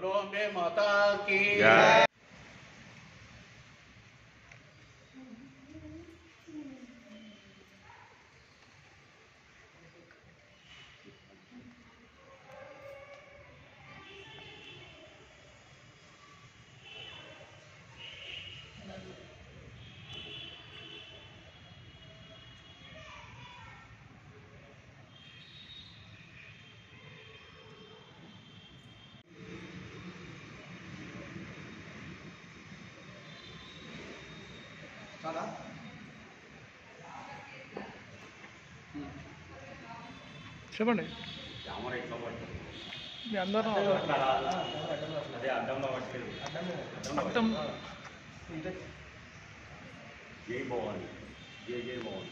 बोलो अम्बे माता की जय। చెప్పండి కెమెరా ఎట్లా పట్టు మీ అందరూ అదే అడ్డంలో పట్టలేదు మొత్తం జై భవాని జై జై భవాని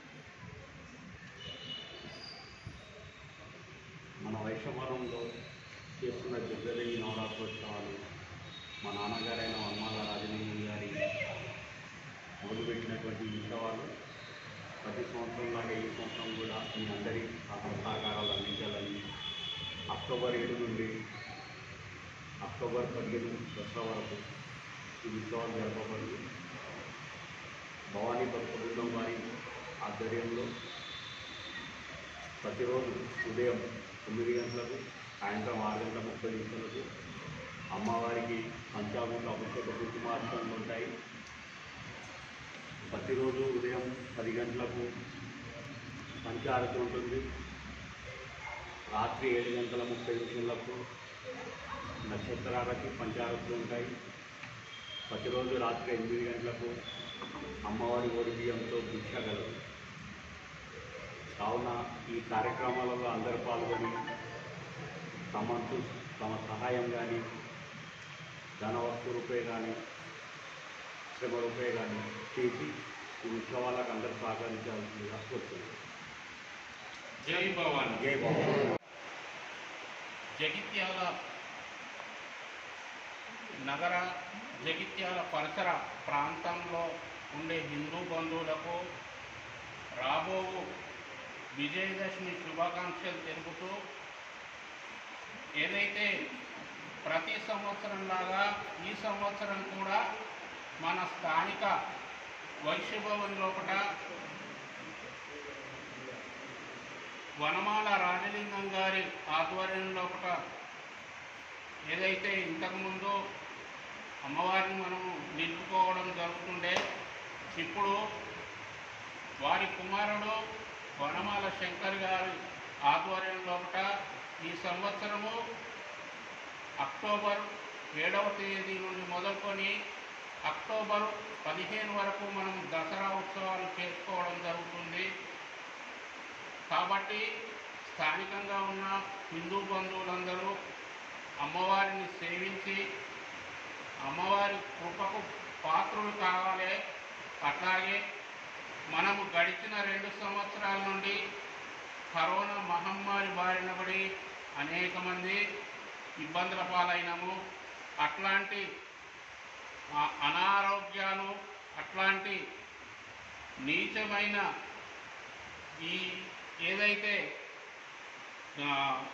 మన వైశ్వవరంలో చేస్తున్న జగ్గదేవి నవరాత్రోత్సవాలు మా నాన్నగారైన వన్మాల రాజలింగం గారి మొదలుపెట్టినటువంటి ఈ ఉత్సవాలు ప్రతి సంవత్సరంలాగా ఈ సంవత్సరం కూడా మీ అందరి సహ- సహకారాలు అందించాలని అక్టోబర్ ఏడు నుండి అక్టోబర్ పదిహేను దసరా వరకు ఈ ఉత్సవాలు జరపబడి భవానీ భక్త బృందం వారి ఆధ్వర్యంలో ప్రతిరోజు ఉదయం తొమ్మిది గంటలకు సాయంత్రం ఆరు గంటల ముప్పై నిమిషాలకు అమ్మవారికి పంచామృత అభిషేక కుంకుమార్చనలు ఉంటాయి ప్రతిరోజు ఉదయం పది గంటలకు పంచారతి ఉంటుంది రాత్రి ఏడు గంటల ముప్పై నిమిషాలకు నక్షత్రాలకి పంచారతులు ఉంటాయి ప్రతిరోజు రాత్రి ఎనిమిది గంటలకు అమ్మవారి ఒడి బియ్యంతో భిక్ష కలదు కావున ఈ కార్యక్రమాలలో అందరూ పాల్గొని తమంతు తమ సహాయం కానీ ధన వస్తు రూపే కానీ శ్రమ రూపే కానీ చేసి ఈ ఉత్సవాలకు అందరూ సహకరించాల్సిందిగా కోరుతున్నాను జై భవాని జై బాబు జగిత్యాల నగర జగిత్యాల పరిసర ప్రాంతంలో ఉండే హిందూ బంధువులకు రాబో విజయదశమి శుభాకాంక్షలు తెలుపుతూ ఏదైతే ప్రతి సంవత్సరం లాగా ఈ సంవత్సరం కూడా మన స్థానిక వైశ్యభవన్ లోపల వనమాల రాజలింగం గారి ఆధ్వర్యంలో ఒక ఏదైతే ఇంతకుముందు అమ్మవారిని మనం నిలుపుకోవడం జరుగుతుండే ఇప్పుడు వారి కుమారుడు వనమాల శంకర్ గారి ఆధ్వర్యంలో ఒకట ఈ సంవత్సరము అక్టోబర్ ఏడవ తేదీ నుండి మొదలుకొని అక్టోబర్ పదిహేను వరకు మనం దసరా ఉత్సవాలు చేసుకోవడం జరుగుతుంది కాబట్టి స్థానికంగా ఉన్న హిందూ బంధువులందరూ అమ్మవారిని సేవించి అమ్మవారి కృపకు పాత్రులు కావాలి అట్లాగే మనము గడిచిన రెండు సంవత్సరాల నుండి కరోనా మహమ్మారి బారిన పడి అనేక మంది ఇబ్బందుల పాలైనము అట్లాంటి ఆ, అనారోగ్యాలు అట్లాంటి నీచమైన ఈ ఏదైతే ఆ,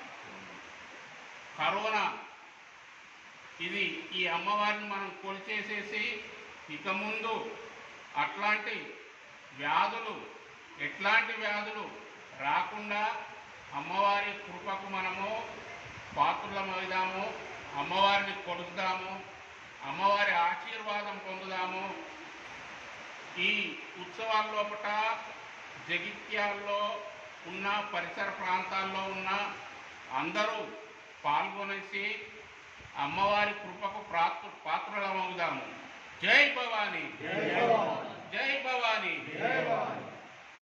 కరోనా ఇది ఈ అమ్మవారిని మనం కొలిచేసేసి ఇక ముందు అట్లాంటి వ్యాధులు ఎట్లాంటి వ్యాధులు రాకుండా అమ్మవారి కృపకు మనము పాత్రులమవుదాము అమ్మవారిని కొలుద్దాము అమ్మవారి ఆశీర్వాదం పొందుదాము ఈ ఉత్సవాల లోపల జగిత్యాల్లో ఉన్న పరిసర ప్రాంతాల్లో ఉన్న అందరూ పాల్గొనేసి అమ్మవారి కృపకు పాత్ర పాత్రలమవుదాము జై భవానీ జై భవానీ